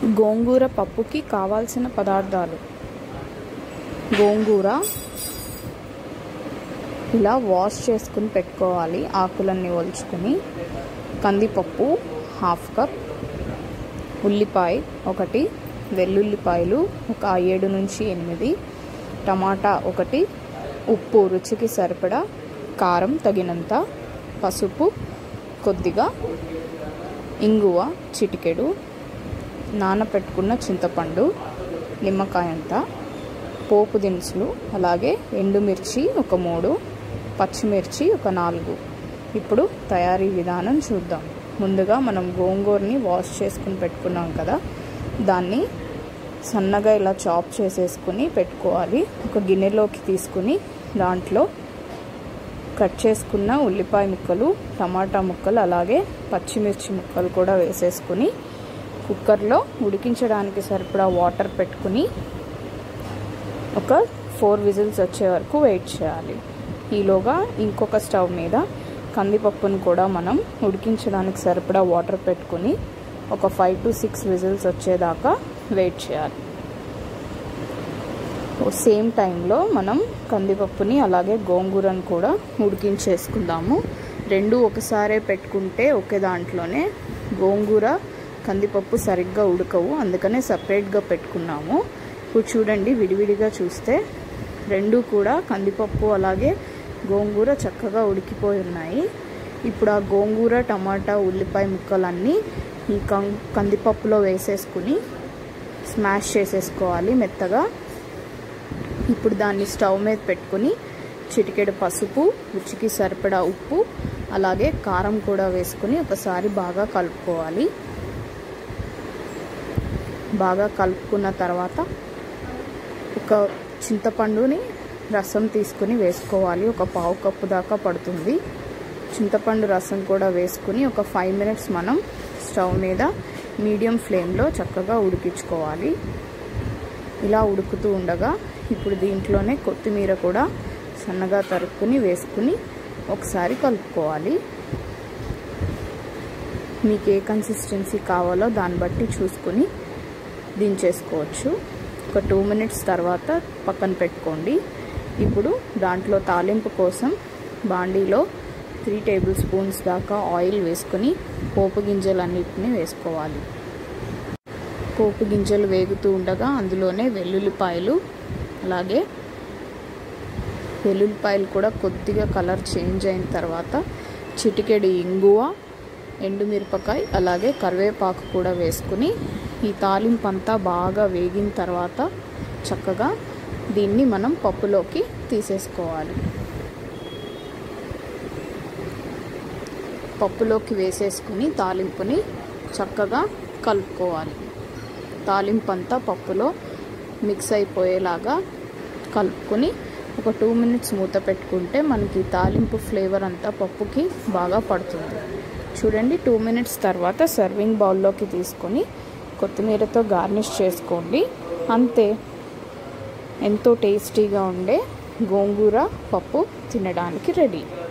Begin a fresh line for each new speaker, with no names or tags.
గోంగూర పప్పుకి కావాల్సిన పదార్థాలు గోంగూర ఇలా వాష్ చేసుకుని పెట్టుకోవాలి ఆకులన్నీ ఒలుచుకుని కందిపప్పు హాఫ్ కప్ ఉల్లిపాయ ఒకటి వెల్లుల్లిపాయలు ఒక ఏడు నుంచి ఎనిమిది టమాటా ఒకటి ఉప్పు రుచికి సరిపడా కారం తగినంత పసుపు కొద్దిగా ఇంగువ చిటికెడు నానపెట్టుకున్న చింతపండు నిమ్మకాయంత పోపు దినుసులు అలాగే ఎండుమిర్చి ఒక మూడు పచ్చిమిర్చి ఒక నాలుగు ఇప్పుడు తయారీ విధానం చూద్దాం ముందుగా మనం గోంగూరని వాష్ చేసుకుని పెట్టుకున్నాం కదా దాన్ని సన్నగా ఇలా చాప్ చేసేసుకుని పెట్టుకోవాలి ఒక గిన్నెలోకి తీసుకుని దాంట్లో కట్ చేసుకున్న ఉల్లిపాయ ముక్కలు టమాటా ముక్కలు అలాగే పచ్చిమిర్చి ముక్కలు కూడా వేసేసుకుని కుక్కర్లో ఉడికించడానికి సరిపడా వాటర్ పెట్టుకుని ఒక ఫోర్ విజిల్స్ వచ్చే వరకు వెయిట్ చేయాలి ఈలోగా ఇంకొక స్టవ్ మీద కందిపప్పును కూడా మనం ఉడికించడానికి సరిపడా వాటర్ పెట్టుకుని ఒక ఫైవ్ టు సిక్స్ విజిల్స్ వచ్చేదాకా వెయిట్ చేయాలి సేమ్ టైంలో మనం కందిపప్పుని అలాగే గోంగూరను కూడా ఉడికించేసుకుందాము రెండు ఒకసారే పెట్టుకుంటే ఒకే దాంట్లోనే గోంగూర కందిపప్పు సరిగ్గా ఉడకవు అందుకనే సపరేట్గా పెట్టుకున్నాము ఇప్పుడు చూడండి విడివిడిగా చూస్తే రెండు కూడా కందిపప్పు అలాగే గోంగూర చక్కగా ఉడికిపోయి ఉన్నాయి ఇప్పుడు ఆ గోంగూర టమాటా ఉల్లిపాయ ముక్కలన్నీ ఈ కం కందిపప్పులో వేసేసుకుని స్మాష్ చేసేసుకోవాలి మెత్తగా ఇప్పుడు దాన్ని స్టవ్ మీద పెట్టుకుని చిటికెడు పసుపు రుచికి సరిపడా ఉప్పు అలాగే కారం కూడా వేసుకుని ఒకసారి బాగా కలుపుకోవాలి బాగా కలుపుకున్న తర్వాత ఒక చింతపండుని రసం తీసుకుని వేసుకోవాలి ఒక పావు కప్పు దాకా పడుతుంది చింతపండు రసం కూడా వేసుకుని ఒక ఫైవ్ మినిట్స్ మనం స్టవ్ మీద మీడియం ఫ్లేమ్లో చక్కగా ఉడికించుకోవాలి ఇలా ఉడుకుతూ ఉండగా ఇప్పుడు దీంట్లోనే కొత్తిమీర కూడా సన్నగా తరుక్కుని వేసుకుని ఒకసారి కలుపుకోవాలి మీకు ఏ కన్సిస్టెన్సీ కావాలో దాన్ని బట్టి చూసుకుని దించేసుకోవచ్చు ఒక టూ మినిట్స్ తర్వాత పక్కన పెట్టుకోండి ఇప్పుడు దాంట్లో తాలింపు కోసం బాండీలో త్రీ టేబుల్ స్పూన్స్ దాకా ఆయిల్ వేసుకొని పోపు గింజలన్నిటిని వేసుకోవాలి పోపు గింజలు వేగుతూ ఉండగా అందులోనే వెల్లుల్లిపాయలు అలాగే వెల్లుల్లిపాయలు కూడా కొద్దిగా కలర్ చేంజ్ అయిన తర్వాత చిటికెడి ఇంగువ ఎండుమిరపకాయ అలాగే కరివేపాకు కూడా వేసుకుని ఈ తాలింపు అంతా బాగా వేగిన తర్వాత చక్కగా దీన్ని మనం పప్పులోకి తీసేసుకోవాలి పప్పులోకి వేసేసుకుని తాలింపుని చక్కగా కలుపుకోవాలి తాలింపు అంతా పప్పులో మిక్స్ అయిపోయేలాగా కలుపుకొని ఒక టూ మినిట్స్ మూత పెట్టుకుంటే మనకి తాలింపు ఫ్లేవర్ అంతా పప్పుకి బాగా పడుతుంది చూడండి టూ మినిట్స్ తర్వాత సర్వింగ్ బౌల్లోకి తీసుకొని కొత్తిమీరతో గార్నిష్ చేసుకోండి అంతే ఎంతో టేస్టీగా ఉండే గోంగూర పప్పు తినడానికి రెడీ